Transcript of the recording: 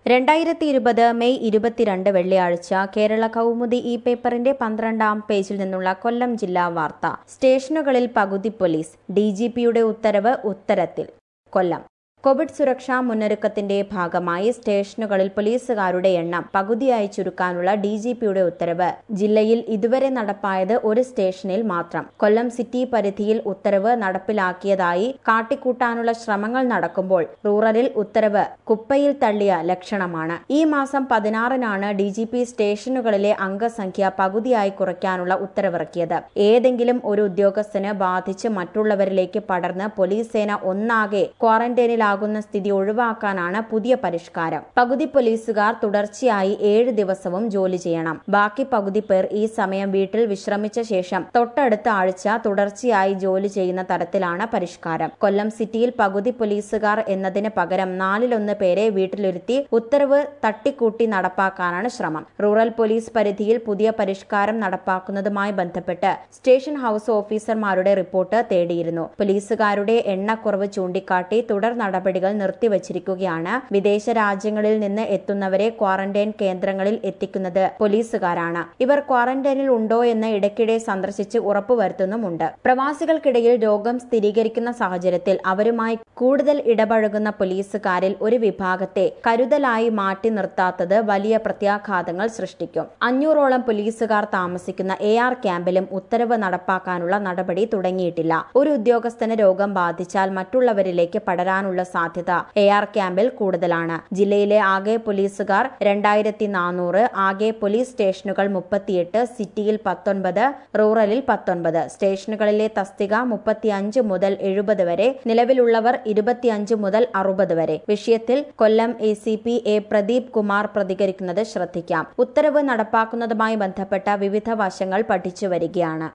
രണ്ടായിരത്തി ഇരുപത് മെയ് ഇരുപത്തിരണ്ട് വെള്ളിയാഴ്ച കേരള കൗമുദി ഈ പേപ്പറിന്റെ പന്ത്രണ്ടാം പേജിൽ നിന്നുള്ള കൊല്ലം ജില്ലാ വാർത്ത സ്റ്റേഷനുകളിൽ പകുതി പോലീസ് ഡിജിപിയുടെ ഉത്തരവ് ഉത്തരത്തിൽ കൊല്ലം കോവിഡ് സുരക്ഷാ മുന്നൊരുക്കത്തിന്റെ ഭാഗമായി സ്റ്റേഷനുകളിൽ പോലീസുകാരുടെ എണ്ണം പകുതിയായി ചുരുക്കാനുള്ള ഡിജിപിയുടെ ഉത്തരവ് ജില്ലയിൽ ഇതുവരെ നടപ്പായത് ഒരു സ്റ്റേഷനിൽ മാത്രം കൊല്ലം സിറ്റി പരിധിയിൽ ഉത്തരവ് നടപ്പിലാക്കിയതായി കാട്ടിക്കൂട്ടാനുള്ള ശ്രമങ്ങൾ നടക്കുമ്പോൾ റൂറലിൽ ഉത്തരവ് കുപ്പയിൽ തള്ളിയ ലക്ഷണമാണ് ഈ മാസം പതിനാറിനാണ് ഡിജിപി സ്റ്റേഷനുകളിലെ അംഗസംഖ്യ പകുതിയായി കുറയ്ക്കാനുള്ള ഉത്തരവിറക്കിയത് ഏതെങ്കിലും ഒരു ഉദ്യോഗസ്ഥന് ബാധിച്ച് മറ്റുള്ളവരിലേക്ക് പടർന്ന് പോലീസ് സേന ഒന്നാകെ ക്വാറന്റൈനിലാകുന്ന സ്ഥിതി ഒഴിവാക്കാനാണ് പുതിയ പരിഷ്കാരം പകുതി പോലീസുകാർ തുടർച്ചയായി ഏഴ് ദിവസവും ജോലി ചെയ്യണം ബാക്കി പകുതി പേർ ഈ സമയം വീട്ടിൽ വിശ്രമിച്ച ശേഷം തൊട്ടടുത്ത ആഴ്ച തുടർച്ചയായി ജോലി ചെയ്യുന്ന തരത്തിലാണ് പരിഷ്കാരം കൊല്ലം സിറ്റിയിൽ പകുതി പോലീസുകാർ എന്നതിന് പകരം നാലിലൊന്ന് പേരെ വീട്ടിലിരുത്തി ഉത്തരവ് തട്ടിക്കൂട്ടി നടപ്പാക്കാനാണ് ശ്രമം റൂറൽ പോലീസ് പരിധിയിൽ പുതിയ പരിഷ്കാരം നടപ്പാക്കുന്നതുമായി ബന്ധപ്പെട്ട് സ്റ്റേഷൻ ഹൌസ് ഓഫീസർമാരുടെ റിപ്പോർട്ട് തേടിയിരുന്നു പോലീസുകാരുടെ എണ്ണക്കുറവ് ചൂണ്ടിക്കാട്ടി തുടർ നടപടികൾ നിർത്തിവച്ചിരിക്കുകയാണ് വിദേശ രാജ്യങ്ങളിൽ നിന്ന് എത്തുന്നവരെ ക്വാറന്റൈൻ കേന്ദ്രങ്ങളിൽ എത്തിക്കുന്നത് പോലീസുകാരാണ് ഇവർ ക്വാറന്റൈനിൽ ഉണ്ടോ എന്ന് ഇടയ്ക്കിടെ സന്ദർശിച്ച് ഉറപ്പുവരുത്തുന്നുമുണ്ട് പ്രവാസികൾക്കിടയിൽ രോഗം സ്ഥിരീകരിക്കുന്ന സാഹചര്യത്തിൽ അവരുമായി കൂടുതൽ ഇടപഴകുന്ന പോലീസുകാരിൽ ഒരു വിഭാഗത്തെ കരുതലായി മാറ്റി നിർത്താത്തത് വലിയ പ്രത്യാഘാതങ്ങൾ സൃഷ്ടിക്കും അഞ്ഞൂറോളം പോലീസുകാർ താമസിക്കുന്ന എ ആർ ക്യാമ്പിലും ഉത്തരവ് നടപ്പാക്കാനുള്ള നടപടി തുടങ്ങിയിട്ടില്ല ഒരു ഉദ്യോഗസ്ഥന് രോഗം ബാധിച്ചാൽ മറ്റുള്ളവരിലേക്ക് പടരാനുള്ള സാധ്യത എ ആർ ക്യാമ്പിൽ കൂടുതലാണ് ജില്ലയിലെ ആകെ പോലീസുകാർ രണ്ടായിരത്തി നാനൂറ് ആകെ പോലീസ് സ്റ്റേഷനുകൾ മുപ്പത്തിയെട്ട് സിറ്റിയിൽ പത്തൊൻപത് റൂറലിൽ പത്തൊൻപത് സ്റ്റേഷനുകളിലെ തസ്തിക മുപ്പത്തിയഞ്ച് മുതൽ എഴുപത് വരെ നിലവിലുള്ളവർ ഇരുപത്തിയഞ്ച് മുതൽ അറുപത് വരെ വിഷയത്തിൽ Kollam A C P A Pradeep Kumar പ്രതികരിക്കുന്നത് ശ്രദ്ധിക്കാം ഉത്തരവ് നടപ്പാക്കുന്നതുമായി ബന്ധപ്പെട്ട വിവിധ വശങ്ങൾ പഠിച്ചു വരികയാണ്